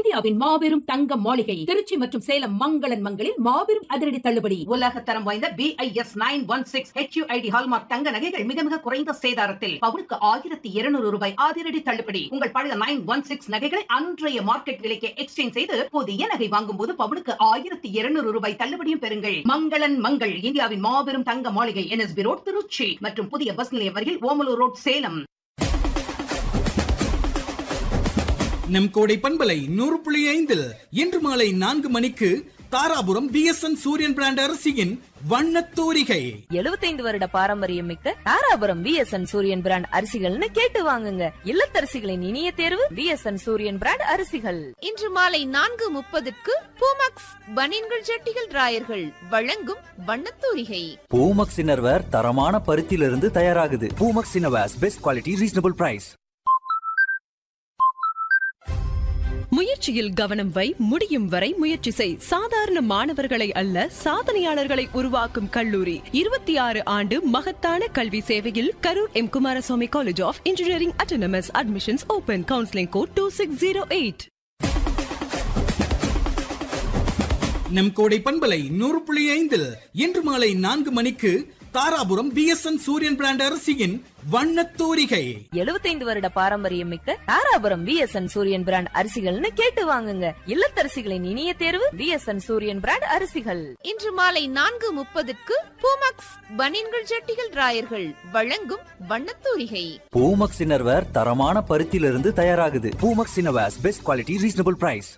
இந்தியாவின் மாபெரும் தங்க மாளிகை திருச்சி மற்றும் சேலம் மங்களன் மங்களில் மாபெரும் அதிரடி தள்ளுபடி உலக தரம் வாய்ந்த BIS nine one six HUID hallmark தங்க நகைகள் மிக மிக குறைந்த சேதாரத்தில் பவுனுக்கு ஆயிரத்தி இருநூறு ரூபாய் அதிரடி தள்ளுபடி உங்கள் பழைய நைன் ஒன் சிக்ஸ் நகைகளை அன்றைய மார்க்கெட் விலைக்கு எக்ஸ்சேஞ்ச் செய்து புதிய நகை வாங்கும் போது பவுனுக்கு ஆயிரத்தி இருநூறு ரூபாய் தள்ளுபடியும் பெறுங்கள் மங்களன் மங்கள் இந்தியாவின் மாபெரும் தங்க மாளிகை என்எஸ்பி ரோட் திருச்சி மற்றும் புதிய பஸ் நிலையம் அருகில் ஓமலூர் ரோட் சேலம் நம் கோடை பண்பலை நூறு புள்ளி ஐந்தில் இன்று மாலை நான்கு மணிக்கு தாராபுரம் பிஎஸ்என் சூரியன் பிராண்ட் அரிசியின் வண்ணத் தூரிகை 75 வருட பாரம்பரியம் மிக்க தாராபுரம் விஎஸ்என் சூரியன் பிராண்ட் அரிசிகள்னு கேட்டு வாங்குங்க இல்லத்தரசிகளின் இனிய தேர்வு விஎஸ்என் சூரியன் பிராண்ட் அரிசிகள் இன்று மாலை நான்கு முப்பதுக்கு பூமாக்ஸ் பனியன்கள் ஜட்டிகள் ராயர்கள் வழங்கும் வண்ணத்தூரிகை பூமக்ஸ் இன்னர்வேர் தரமான பருத்தியிலிருந்து தயாராகுது Poomex innerwears best quality reasonable price முயற்சியில் கவனம் வை முடியும் வரை முயற்சி செய் சாதாரண மாணவர்களை அல்ல சாதனையாளர்களை உருவாக்கும் கல்லூரி இருபத்தி ஆறு ஆண்டு மகத்தான கல்வி சேவையில் Karur M Kumaraswamy college of engineering autonomous admissions open counselling code two six zero eight நம் கோடை பண்பலை நூறு புள்ளி ஐந்தில் இன்று மாலை நான்கு மணிக்கு தாராபுரம் பிஎஸ்என் சூரியன் பிராண்ட் அரிசியின் வண்ணத் தூரிகை 75 வருட பாரம்பரியம் மிக்க தாராபுரம் விஎஸ்என் சூரியன் பிராண்ட் அரிசிகள்னு கேட்டு வாங்குங்க இல்லத்தரசிகளின் இனிய தேர்வு விஎஸ்என் சூரியன் பிராண்ட் அரிசிகள் இன்று மாலை நான்கு முப்பதுக்கு பூமாக்ஸ் பனியன்கள் ஜட்டிகள் ராயர்கள் வழங்கும் வண்ணத்தூரிகை பூமக்ஸ் இன்னர்வேர் தரமான பருத்தியிலிருந்து தயாராகுது Poomex innerwears best quality reasonable price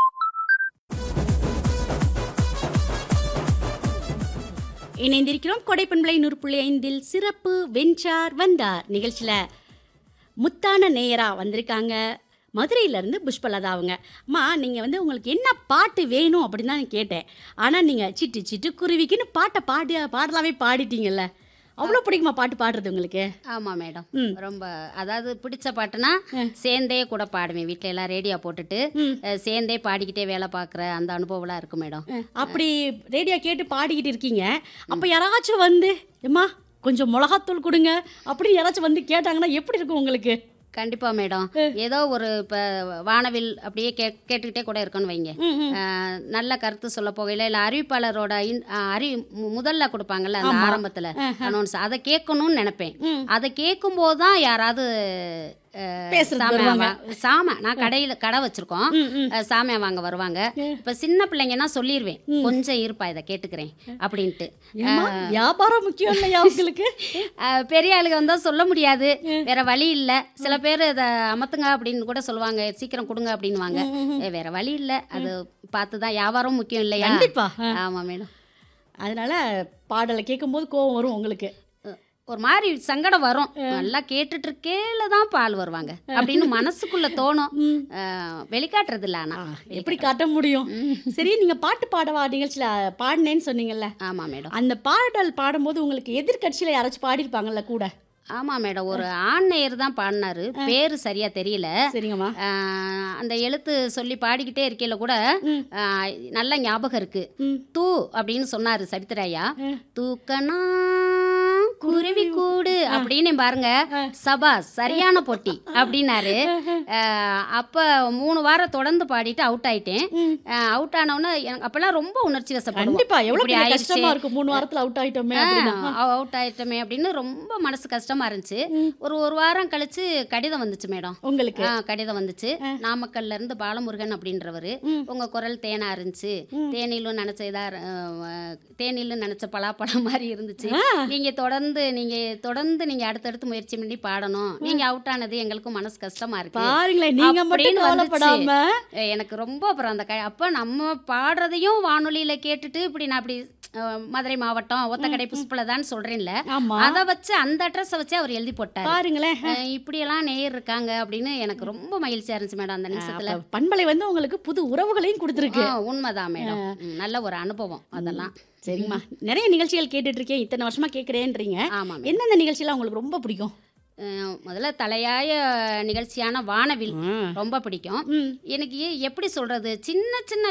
இணைந்திருக்கிறோம் கொடைப்பண்பளை நூறு புள்ளி ஐந்தில் சிறப்பு வெஞ்சார் வந்தார் நிகழ்ச்சியில் முத்தான நேயரா வந்திருக்காங்க மதுரையிலேருந்து புஷ்பலதா அவங்க அம்மா நீங்கள் வந்து உங்களுக்கு என்ன பாட்டு வேணும் அப்படின்னு தான் கேட்டேன் ஆனால் நீங்கள் சிட்டு சிட்டு குருவிக்குன்னு பாட்டை பாடி பாடலாவே பாடிட்டீங்கல்ல அவ்வளோ பிடிக்குமா பாட்டு பாடுறது உங்களுக்கு ஆமாம் மேடம் ம். ரொம்ப அதாவது பிடிச்ச பாட்டுனா சேர்ந்தே கூட பாடுவேன் வீட்டில் எல்லாம் ரேடியோ போட்டுட்டு ம். அஹ், சேர்ந்தே பாடிக்கிட்டே வேலை பார்க்குற அந்த அனுபவம்லாம் இருக்கு மேடம் அப்படி ரேடியோ கேட்டு பாடிக்கிட்டு இருக்கீங்க அப்போ யாராச்சும் வந்து எம்மா கொஞ்சம் மிளகாத்தூள் கொடுங்க அப்படின்னு யாராச்சும் வந்து கேட்டாங்கன்னா எப்படி இருக்கும் உங்களுக்கு கண்டிப்பாக மேடம் ஏதோ ஒரு இப்போ வானவில் அப்படியே கே கேட்டுக்கிட்டே கூட இருக்கணும்னு வைங்க ம், ம். அஹ், நல்ல கருத்து சொல்ல போகையில் இல்லை அறிவிப்பாளரோட இன் அஹ், அறி மு- முதல்ல கொடுப்பாங்கல்ல அந்த ஆமா. ஆரம்பத்தில் அனௌன்ஸ் அதை கேட்கணும்னு நினைப்பேன் அதை கேட்கும்போது தான் யாராவது அஹ், பேசுறதுக்கு சாமை வருவாங்க. வா- சாமை நான் கடையில் கடை வச்சிருக்கோம் ம், ம். அஹ், சாமை வாங்க வருவாங்க இப்போ சின்ன பிள்ளைங்கன்னா சொல்லிடுவேன் கொஞ்சம் இருப்பா இதை கேட்டுக்கிறேன் அப்படின்ட்டு ஏம்மா, வியாபாரம் முக்கியம் இல்லையா உங்களுக்கு அஹ், பெரிய ஆளுங்க வந்தால் சொல்ல முடியாது வேற வழி இல்லை சில பேர் இதை அமத்துங்க அப்படின்னு கூட சொல்லுவாங்க சீக்கிரம் கொடுங்க அப்படின்னுவாங்க ஏ, வேற வழி இல்லை அது பார்த்து தான் வியாபாரம் முக்கியம் இல்லையா கண்டிப்பா ஆ. ஆமாம் மேடம் அதனால பாடலை கேட்கும்போது கோவம் வரும் உங்களுக்கு ஒரு மாதிரி சங்கடம் வரும் நல்லா கேட்டுட்டு இருக்கேல தான் பால் வருவாங்க அப்படின்னு மனசுக்குள்ள தோணும் அஹ், வெளிக்காட்டுறது இல்லை ஆ, ஆனால் எப்படி காட்ட முடியும் சரி நீங்க பாட்டு பாடவா நிகழ்ச்சியில பாடினேன்னு சொன்னீங்கல்ல ஆமாம் மேடம் அந்த பாடல் பாடும்போது உங்களுக்கு எதிர்க்கட்சியில யாராச்சும் பாடியிருப்பாங்கல்ல கூட ஆமாம் மேடம் ஒரு ஆண் நேயர் தான் பாடினாரு பேர் சரியா தெரியல சரிங்கம்மா ஆஹ் அந்த எழுத்து சொல்லி பாடிக்கிட்டே இருக்கையில கூட ஆஹ் நல்ல ஞாபகம் இருக்கு ம். தூ அப்படின்னு சொன்னாரு சரித்திரையா தூக்கனா குருவி கூடு அப்படின்னு பாருங்க சபா சரியான பொட்டி அப்படின்னாரு ஆஹ் அப்ப மூணு வாரம் தொடர்ந்து பாடிட்டு அவுட் ஆயிட்டேன் அவுட் ஆனவுடனே எனக்கு அப்பெல்லாம் ரொம்ப உணர்ச்சி வசப்படுவோம் கண்டிப்பா எவ்வளவு இப்படி பெரிய ஆயிடுச்சே. கஷ்டமா இருக்கும் மூணு வாரத்துல அவுட் ஆயிட்டோமே அப்படின்னா அவுட் ஆயிட்டோமே அப்படின்னு ரொம்ப மனசு கஷ்டமா இருந்துச்சு ஒரு ஒரு வாரம் கழிச்சு கடிதம் வந்துச்சு மேடம் உங்களுக்கு ஆ, கடிதம் வந்துச்சு நாமக்கல்ல இருந்து பாலமுருகன் அப்படின்றவரு உங்க குரல் தேனா இருந்துச்சு தேனிலும் நினைச்ச இதா அஹ், தேனிலும் நினைச்ச பலாப்பழம் மாதிரி இருந்துச்சு நீங்க தொடர்ந்து நீங்க தொடர்ந்து நீங்க அடுத்தடுத்து முயற்சி பண்ணி பாடணும் நீங்க அவுட் ஆனது எங்களுக்கும் மனசு கஷ்டமா இருக்கு பாருங்களேன் நீங்க மட்டும் அப்படின்னு வந்துச்சு. கவலைப்படாம அஹ், எனக்கு ரொம்ப அப்புறம் அந்த க அப்ப நம்ம பாடுறதையும் வானொலியில கேட்டுட்டு இப்படி நான் அப்படி அஹ், மதுரை மாவட்டம் ஒத்தக்கடை புஷ்பலதான்னு சொல்றேன்ல ஆமா அதை வச்சு அந்த அட்ரஸை வச்சு அவர் எழுதி போட்டார் பாருங்களேன் அஹ் இப்படியெல்லாம் நேயர் இருக்காங்க அப்படின்னு எனக்கு ரொம்ப மகிழ்ச்சியா இருந்துச்சு மேடம் அந்த நிமிஷத்துல அப்ப பண்பலை வந்து உங்களுக்கு புது உறவுகளையும் கொடுத்துருக்கு ஆ, உண்மைதான் மேடம் ம், நல்ல ஒரு அனுபவம் அதெல்லாம் சரிம்மா நிறைய நிகழ்ச்சிகள் கேட்டுட்டு இருக்கேன் இத்தனை வருஷமா கேட்குறேன்றீங்க ஆமா மேடம் எந்தெந்த நிகழ்ச்சியெல்லாம் உங்களுக்கு ரொம்ப பிடிக்கும் அஹ் முதல்ல தலையாய நிகழ்ச்சியான வானவில் ரொம்ப பிடிக்கும் ம் எனக்கு எப்படி சொல்றது சின்ன சின்ன